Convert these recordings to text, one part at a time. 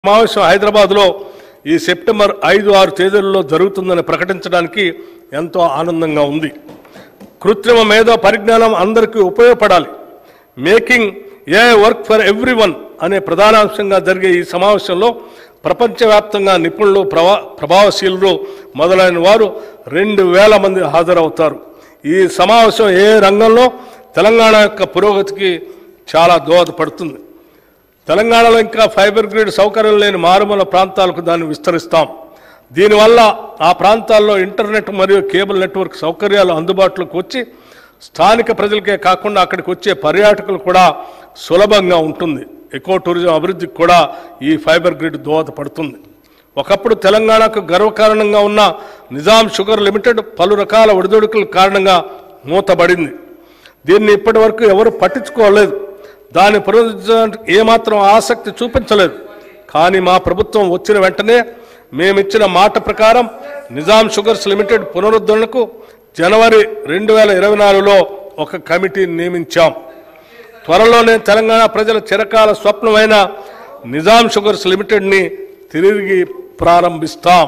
సమావేశం హైదరాబాద్లో ఈ సెప్టెంబర్ ఐదు ఆరు తేదీలలో జరుగుతుందని ప్రకటించడానికి ఎంతో ఆనందంగా ఉంది కృత్రిమ మేధో పరిజ్ఞానం అందరికీ ఉపయోగపడాలి making a work for everyone అనే ప్రధానాంశంగా జరిగే ఈ సమావేశంలో ప్రపంచవ్యాప్తంగా నిపుణులు ప్రభా ప్రభావశీలులు మొదలైన వారు రెండు వేల మంది హాజరవుతారు ఈ సమావేశం ఏ రంగంలో తెలంగాణ యొక్క పురోగతికి చాలా దోహదపడుతుంది తెలంగాణలో ఇంకా ఫైబర్ గ్రిడ్ సౌకర్యం లేని మారుమూల ప్రాంతాలకు దాన్ని విస్తరిస్తాం దీనివల్ల ఆ ప్రాంతాల్లో ఇంటర్నెట్ మరియు కేబుల్ నెట్వర్క్ సౌకర్యాలు అందుబాటులోకి వచ్చి స్థానిక ప్రజలకే కాకుండా అక్కడికి వచ్చే పర్యాటకులు కూడా సులభంగా ఉంటుంది ఎకో టూరిజం అభివృద్ధికి కూడా ఈ ఫైబర్ గ్రిడ్ దోహదపడుతుంది ఒకప్పుడు తెలంగాణకు గర్వకారణంగా ఉన్న నిజాం షుగర్ లిమిటెడ్ పలు రకాల ఒడిదొడుకుల కారణంగా మూతబడింది దీన్ని ఇప్పటి వరకు ఎవరు పట్టించుకోలేదు దాన్ని పునరుద్ధరించడానికి ఏమాత్రం ఆసక్తి చూపించలేదు కానీ మా ప్రభుత్వం వచ్చిన వెంటనే మేమిచ్చిన మాట ప్రకారం నిజాం షుగర్స్ లిమిటెడ్ పునరుద్ధరణకు జనవరి రెండు వేల ఇరవై నాలుగులో ఒక కమిటీని నియమించాం త్వరలోనే తెలంగాణ ప్రజల చిరకాల స్వప్నమైన నిజాం షుగర్స్ లిమిటెడ్ని తిరిగి ప్రారంభిస్తాం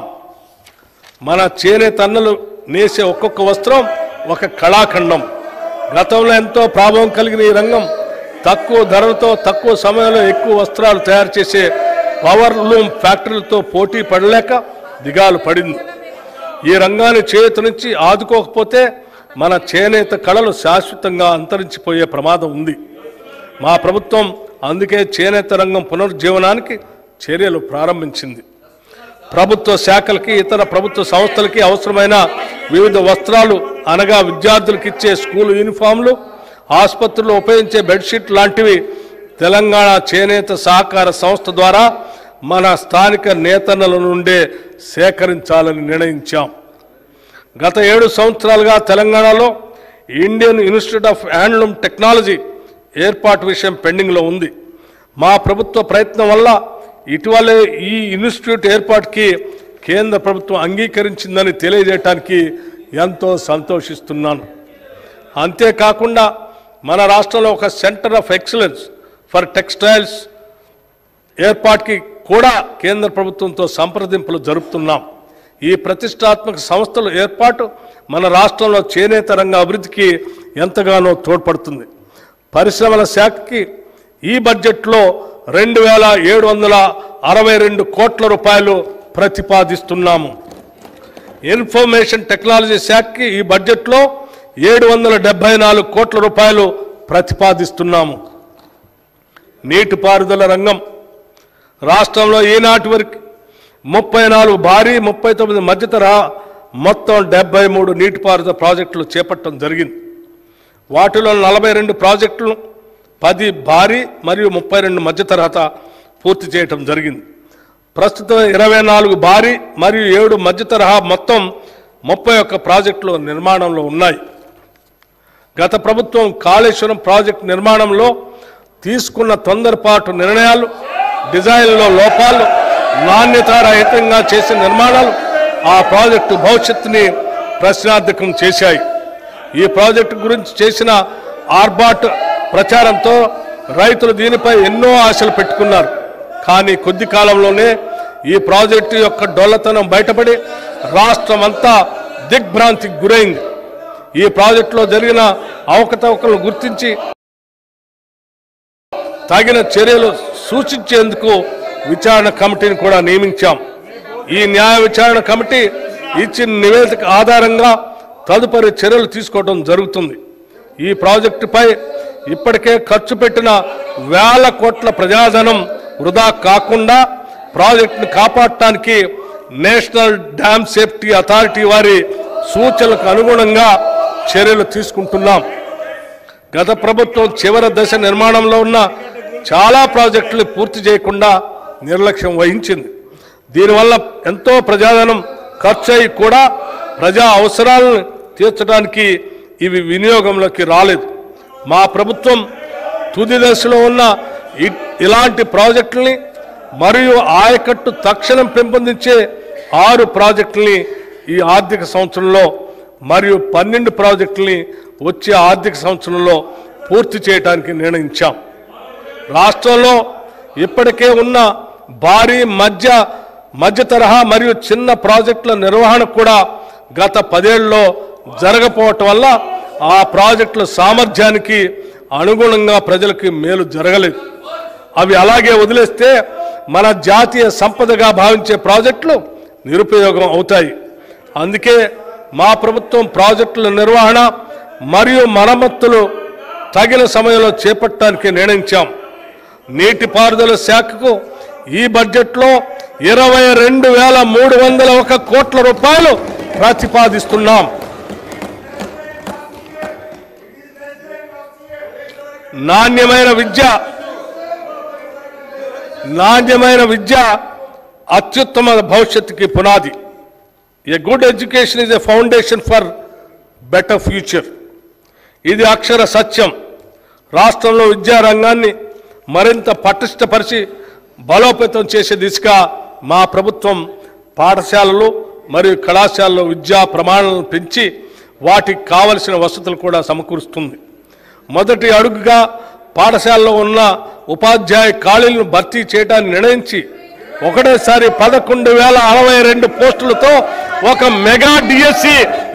మన చేనేత అన్నలు నేసే ఒక్కొక్క వస్త్రం ఒక కళాఖండం గతంలో ఎంతో ప్రాభవం కలిగిన ఈ రంగం తక్కువ ధరలతో తక్కువ సమయంలో ఎక్కువ వస్త్రాలు తయారు చేసే పవర్ లూమ్ ఫ్యాక్టరీలతో పోటీ పడలేక దిగాలు పడింది ఈ రంగాన్ని చేతి నుంచి ఆదుకోకపోతే మన చేనేత కళలు శాశ్వతంగా అంతరించిపోయే ప్రమాదం ఉంది మా ప్రభుత్వం అందుకే చేనేత రంగం పునరుజ్జీవనానికి చర్యలు ప్రారంభించింది ప్రభుత్వ శాఖలకి ఇతర ప్రభుత్వ సంస్థలకి అవసరమైన వివిధ వస్త్రాలు అనగా విద్యార్థులకు ఇచ్చే స్కూల్ యూనిఫామ్లు ఆసుపత్రుల్లో ఉపయోగించే బెడ్షీట్ లాంటివి తెలంగాణ చేనేత సహకార సంస్థ ద్వారా మన స్థానిక నేతన్నల నుండే సేకరించాలని నిర్ణయించాం గత ఏడు సంవత్సరాలుగా తెలంగాణలో Indian institute of handloom technology ఏర్పాటు విషయం పెండింగ్లో ఉంది మా ప్రభుత్వ ప్రయత్నం వల్ల ఇటీవలే ఈ ఇన్స్టిట్యూట్ ఏర్పాటుకి కేంద్ర ప్రభుత్వం అంగీకరించిందని తెలియజేయటానికి ఎంతో సంతోషిస్తున్నాను అంతేకాకుండా మన రాష్ట్రంలో ఒక centre of excellence for textiles ఏర్పాటుకి కూడా కేంద్ర ప్రభుత్వంతో సంప్రదింపులు జరుపుతున్నాం ఈ ప్రతిష్టాత్మక సంస్థల ఏర్పాటు మన రాష్ట్రంలో చేనేత రంగ అభివృద్ధికి ఎంతగానో తోడ్పడుతుంది పరిశ్రమల శాఖకి ఈ బడ్జెట్లో రెండు వేల ఏడు వందల అరవై రెండు కోట్ల రూపాయలు ప్రతిపాదిస్తున్నాము ఇన్ఫర్మేషన్ టెక్నాలజీ శాఖకి ఈ బడ్జెట్లో ఏడు వందల డెబ్బై నాలుగు కోట్ల రూపాయలు ప్రతిపాదిస్తున్నాము నీటిపారుదల రంగం రాష్ట్రంలో ఈనాటి వరకు ముప్పై నాలుగు భారీ ముప్పై తొమ్మిది మధ్యతరహా మొత్తం డెబ్బై మూడు నీటిపారుదల ప్రాజెక్టులు చేపట్టడం జరిగింది వాటిలో నలభై రెండు ప్రాజెక్టులు పది భారీ మరియు ముప్పై రెండు మధ్యతరహా పూర్తి చేయటం జరిగింది ప్రస్తుతం ఇరవై నాలుగు భారీ మరియు ఏడు మధ్యతరహా మొత్తం ముప్పై ఒక్క ప్రాజెక్టులు నిర్మాణంలో ఉన్నాయి గత ప్రభుత్వం కాళేశ్వరం ప్రాజెక్టు నిర్మాణంలో తీసుకున్న తొందరపాటు నిర్ణయాలు డిజైన్లో లోపాలు నాణ్యతారహితంగా చేసిన నిర్మాణాలు ఆ ప్రాజెక్టు భవిష్యత్తుని ప్రశ్నార్థకం చేశాయి ఈ ప్రాజెక్టు గురించి చేసిన ఆర్బాట్ ప్రచారంతో రైతులు దీనిపై ఎన్నో ఆశలు పెట్టుకున్నారు కానీ కొద్ది కాలంలోనే ఈ ప్రాజెక్టు యొక్క డొల్లతనం బయటపడి రాష్ట్రమంతా దిగ్భ్రాంతికి గురైంది ఈ ప్రాజెక్టులో జరిగిన అవకతవకలను గుర్తించి తగిన చర్యలు సూచించేందుకు విచారణ కమిటీని కూడా నియమించాం ఈ న్యాయ విచారణ కమిటీ ఇచ్చిన నివేదిక ఆధారంగా తదుపరి చర్యలు తీసుకోవడం జరుగుతుంది ఈ ప్రాజెక్టుపై ఇప్పటికే ఖర్చు పెట్టిన వేల కోట్ల ప్రజాధనం వృధా కాకుండా ప్రాజెక్టును కాపాడటానికి నేషనల్ డ్యామ్ సేఫ్టీ అథారిటీ వారి సూచనలకు అనుగుణంగా చర్యలు తీసుకుంటున్నాం గత ప్రభుత్వం చివరి దశ నిర్మాణంలో ఉన్న చాలా ప్రాజెక్టులు పూర్తి చేయకుండా నిర్లక్ష్యం వహించింది దీనివల్ల ఎంతో ప్రజాధనం ఖర్చు అయి కూడా ప్రజా అవసరాలను తీర్చడానికి ఇవి వినియోగంలోకి రాలేదు మా ప్రభుత్వం తుది దశలో ఉన్న ఇ- ఇలాంటి ప్రాజెక్టుల్ని మరియు ఆయకట్టు తక్షణం పెంపొందించే ఆరు ప్రాజెక్టుల్ని ఈ ఆర్థిక సంవత్సరంలో మరియు పన్నెండు ప్రాజెక్టుల్ని వచ్చే ఆర్థిక సంవత్సరంలో పూర్తి చేయడానికి నిర్ణయించాం రాష్ట్రంలో ఇప్పటికే ఉన్న భారీ మధ్య మధ్య తరహా మరియు చిన్న ప్రాజెక్టుల నిర్వహణ కూడా గత పదేళ్లలో జరగపోవటం వల్ల ఆ ప్రాజెక్టుల సామర్థ్యానికి అనుగుణంగా ప్రజలకి మేలు జరగలేదు అవి అలాగే వదిలేస్తే మన జాతీయ సంపదగా భావించే ప్రాజెక్టులు నిరుపయోగం అవుతాయి అందుకే మా ప్రభుత్వం ప్రాజెక్టుల నిర్వహణ మరియు మరమ్మతులు తగిన సమయంలో చేపట్టడానికి నిర్ణయించాం నీటిపారుదల శాఖకు ఈ బడ్జెట్లో ఇరవై రెండు వేల మూడు వందల ఒక కోట్ల రూపాయలు ప్రతిపాదిస్తున్నాం నాణ్యమైన విద్య నాణ్యమైన విద్య అత్యుత్తమ భవిష్యత్తుకి పునాది a good education is a foundation for better future ఇది అక్షర సత్యం రాష్ట్రంలో విద్యారంగాన్ని మరింత పటిష్టపరిచి బలోపేతం చేసే దిశగా మా ప్రభుత్వం పాఠశాలలు మరియు కళాశాలలో విద్యా ప్రమాణాలను పెంచి వాటికి కావలసిన వసతులు కూడా సమకూరుస్తుంది మొదటి అడుగుగా పాఠశాలలో ఉన్న ఉపాధ్యాయ ఖాళీలను భర్తీ చేయడానికి నిర్ణయించి ఒకటేసారి పదకొండు వేల అరవై రెండు పోస్టులతో ఒక మెగా డిఎస్సి